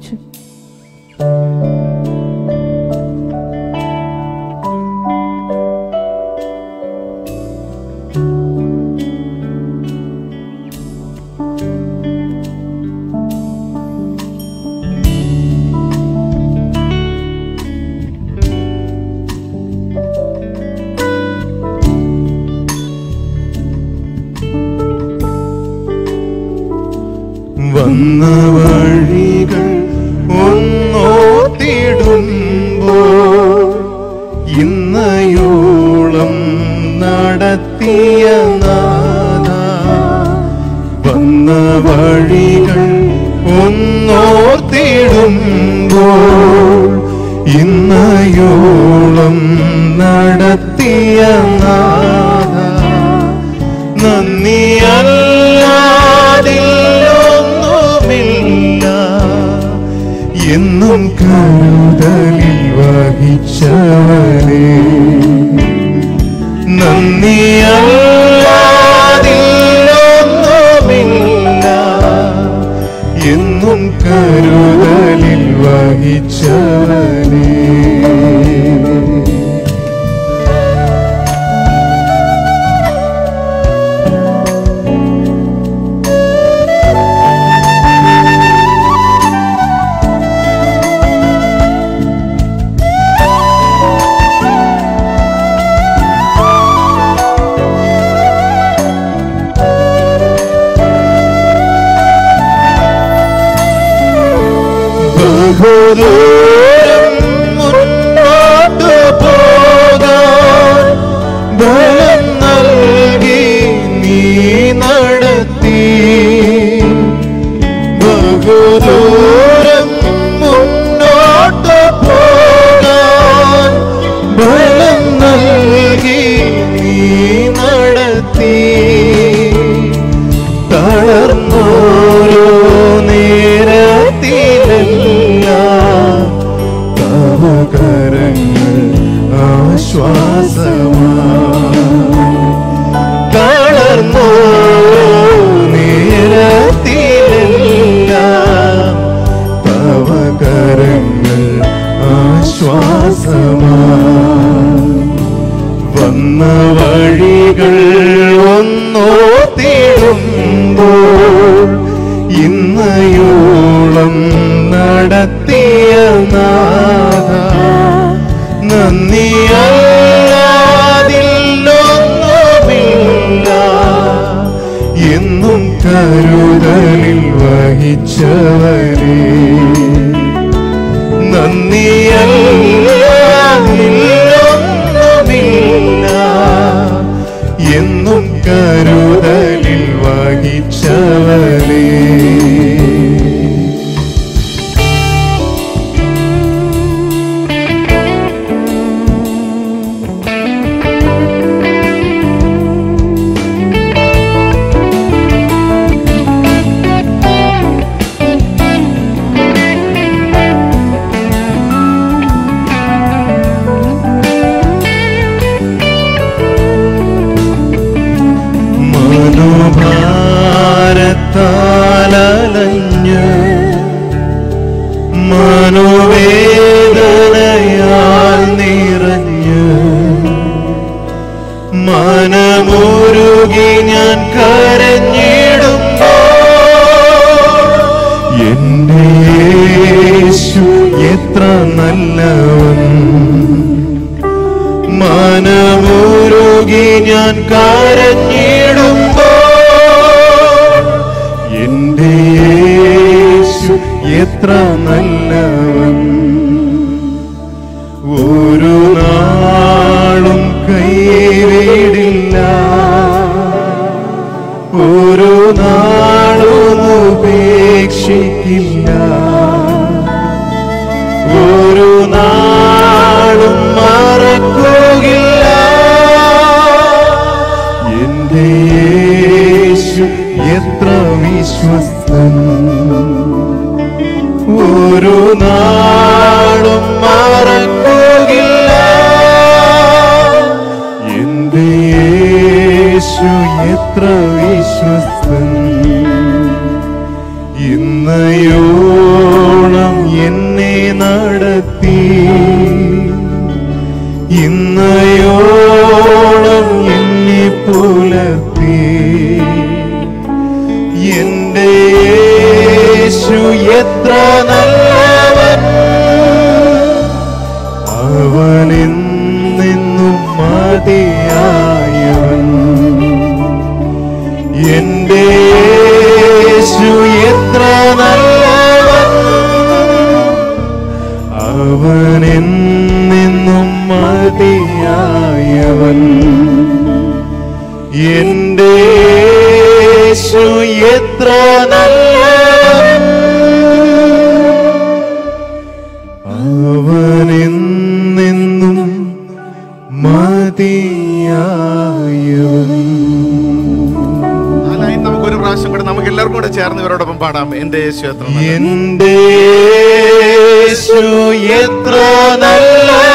പ്രാർത്ഥിച്ചു വന്ന വഴികൾ ഒന്നോത്തിടുമ്പോ ഇന്നയോളം നടത്തിയ നാഥ വന്ന വഴികൾ ഒന്നോർത്തിടുമ്പോ ഇന്നയോളം നടത്തിയ നാഥ നന്ദിയല്ലാതില്ലൊന്നുമില്ല എന്നും കരുതലിൽ വഹിച്ചവരെ നന്ദിയല്ലാതില്ലൊന്നുമില്ല എന്നും കരുതലിൽ വഹിച്ചവരെ ബഹുദൂരം മുന്നോട്ടു പോകാൻ ബലം നൽകി നീ നടത്തി ബഹുദൂരം മുന്നോട്ടു പോകാൻ ബലം നൽകി നീ നടത്തി തളർന്നോരോ നേരത്തിലല്ല തവകരങ്ങൾ ആശ്വാസമായി തളർന്നോരോ നേരത്തിലല്ല തവകരങ്ങൾ ആശ്വാസമായി വന്ന വഴികൾ ഒന്നോത്തിടുമ്പോൾ ഇന്നയോളം നടത്തിയ നാഥ നന്ദിയല്ലാതില്ലൊന്നുമില്ല എന്നും കരുതലിൽ വഹിച്ചവരെ നന്ദിയല്ലില്ല എന്നും കരുതലിൽ വഹിച്ചവരെ മനോഭാരത്താലഞ്ഞ് മനോവേദനയാൽ നിറഞ്ഞ് മനമൊരുകി ഞാൻ കരഞ്ഞിടുമ്പോ എന്റെ യേശു എത്ര നല്ലവൻ മനമുരുകി ഞാൻ കരഞ്ഞിടുമ്പോ എന്റെ യേശു എത്ര നല്ലവൻ ഒരു നാളും കൈവിടില്ല ഒരു നാളും ഉപേക്ഷിക്കില്ല ഒരു നാളും മറക്കുകയില്ല എന്റെ യേശു എത്ര വിശ്വസ്തൻ ഒരു നാളും മറക്കുകയില്ല എന്റെ യേശു എത്ര വിശ്വസ്തൻ ഇന്നയോളം എത്ര നല്ലവൻ അവനെന്നും മതിയായവൻ എന്റെ യേശു എത്ര നല്ലവൻ അവനെന്നും മതിയായവൻ എന്റെ യേശു എത്ര നല്ലവൻ അവനെന്നും മതിയായവൻ ആ ലൈൻ നമുക്ക് ഒരു പ്രാവശ്യം കൂടെ നമുക്ക് എല്ലാവർക്കും കൂടെ ചേർന്ന് ഇവരോടൊപ്പം പാടാം എന്റെ യേശു എത്ര നല്ലവൻ. എന്റെ യേശു എത്ര നല്ല